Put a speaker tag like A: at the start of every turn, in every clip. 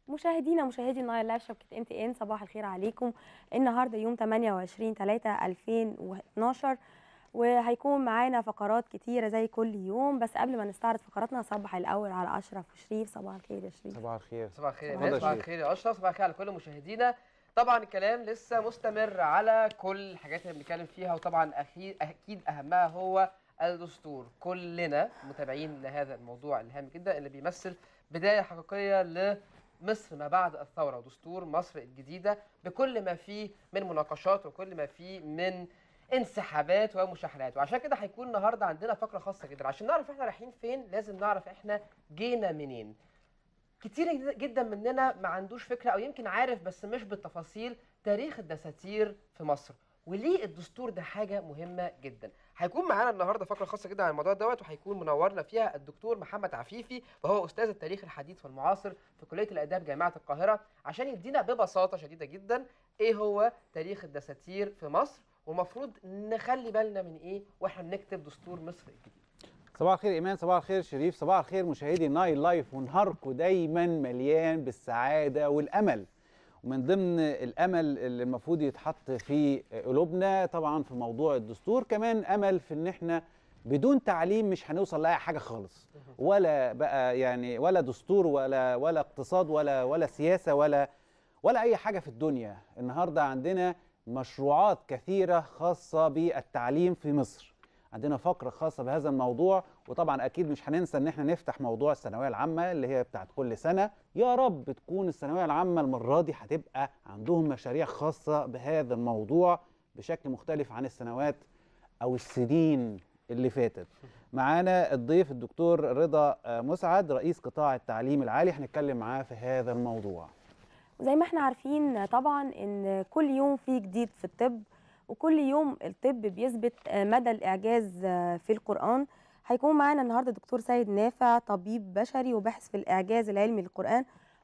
A: مشاهدينا مشاهدي النايل لايف شبكه ام تي ان صباح الخير عليكم النهارده يوم 28 3 2012 وهيكون معانا فقرات كتيره زي كل يوم بس قبل ما نستعرض فقراتنا صبح الاول على اشرف وشريف صباح الخير يا شريف
B: صباح الخير
C: صباح الخير يا
B: اتفضل
C: ناس صباح
B: شريف.
C: الخير يا اشرف صباح الخير على كل مشاهدينا طبعا الكلام لسه مستمر على كل الحاجات اللي بنتكلم فيها وطبعا اكيد اكيد اهمها هو الدستور كلنا متابعين لهذا الموضوع الهام جدا اللي بيمثل بدايه حقيقيه لمصر ما بعد الثوره ودستور مصر الجديده بكل ما فيه من مناقشات وكل ما فيه من انسحابات ومشاحنات وعشان كده هيكون النهارده عندنا فقره خاصه جدا عشان نعرف احنا رايحين فين لازم نعرف احنا جينا منين كتير جدا مننا ما عندوش فكره او يمكن عارف بس مش بالتفاصيل تاريخ الدساتير في مصر وليه الدستور ده حاجه مهمه جدا هيكون معانا النهارده فقره خاصه جدا عن الموضوع دوت وهيكون منورنا فيها الدكتور محمد عفيفي وهو استاذ التاريخ الحديث والمعاصر في كليه الاداب جامعه القاهره عشان يدينا ببساطه شديده جدا ايه هو تاريخ الدساتير في مصر والمفروض نخلي بالنا من ايه واحنا بنكتب دستور مصر الجديد
B: صباح الخير ايمان صباح الخير شريف صباح الخير مشاهدي نايل لايف ونهاركم دايما مليان بالسعاده والامل ومن ضمن الامل اللي المفروض يتحط في قلوبنا طبعا في موضوع الدستور كمان امل في ان احنا بدون تعليم مش هنوصل لاي حاجه خالص ولا بقى يعني ولا دستور ولا ولا اقتصاد ولا ولا سياسه ولا ولا اي حاجه في الدنيا النهارده عندنا مشروعات كثيره خاصه بالتعليم في مصر عندنا فقره خاصه بهذا الموضوع وطبعا اكيد مش هننسى ان احنا نفتح موضوع الثانويه العامه اللي هي بتاعت كل سنه يا رب تكون الثانويه العامه المره دي هتبقى عندهم مشاريع خاصه بهذا الموضوع بشكل مختلف عن السنوات او السنين اللي فاتت معانا الضيف الدكتور رضا آه، مسعد رئيس قطاع التعليم العالي هنتكلم معاه في هذا الموضوع
A: وزي ما احنا عارفين طبعا ان كل يوم في جديد في الطب وكل يوم الطب بيثبت مدى الاعجاز في القران هيكون معانا النهارده دكتور سيد نافع طبيب بشري وباحث في الاعجاز العلمي للقران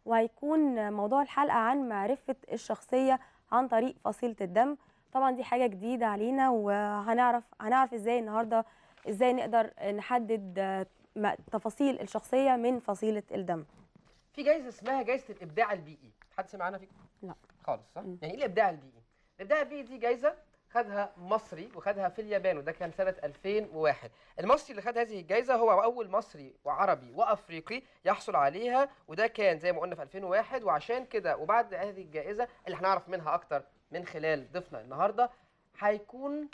A: وهيكون موضوع الحلقه عن معرفه الشخصيه عن طريق فصيله الدم طبعا دي حاجه جديده علينا وهنعرف هنعرف ازاي النهارده ازاي نقدر نحدد م- تفاصيل الشخصيه من فصيله الدم
C: في جايزه اسمها جايزه الابداع البيئي حد سمع عنها فيكم
A: لا.
C: خالص صح
A: مم.
C: يعني ايه الابداع البيئي الابداع البيئي دي جايزه خدها مصري وخدها في اليابان وده كان سنه 2001 المصري اللي خد هذه الجايزه هو اول مصري وعربي وافريقي يحصل عليها وده كان زي ما قلنا في 2001 وعشان كده وبعد هذه الجائزه اللي هنعرف منها اكتر من خلال ضيفنا النهارده هيكون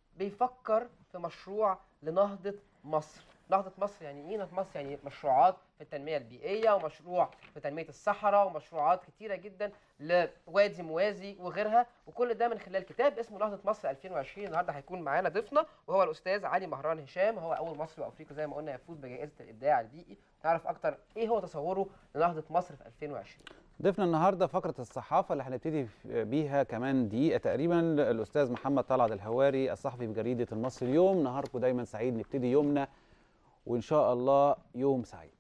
C: بيفكر في مشروع لنهضه مصر نهضة مصر يعني ايه نهضة مصر يعني مشروعات في التنمية البيئية ومشروع في تنمية الصحراء ومشروعات كتيرة جدا لوادي موازي وغيرها وكل ده من خلال كتاب اسمه نهضة مصر 2020 النهارده هيكون معانا ضيفنا وهو الأستاذ علي مهران هشام هو أول مصري وأفريقي زي ما قلنا يفوز بجائزة الإبداع البيئي نعرف أكتر إيه هو تصوره لنهضة مصر في 2020
B: ضيفنا النهارده فقره الصحافه اللي هنبتدي بيها كمان دقيقه تقريبا الاستاذ محمد طلعت الهواري الصحفي بجريده المصري اليوم نهاركم دايما سعيد نبتدي يومنا وان شاء الله يوم سعيد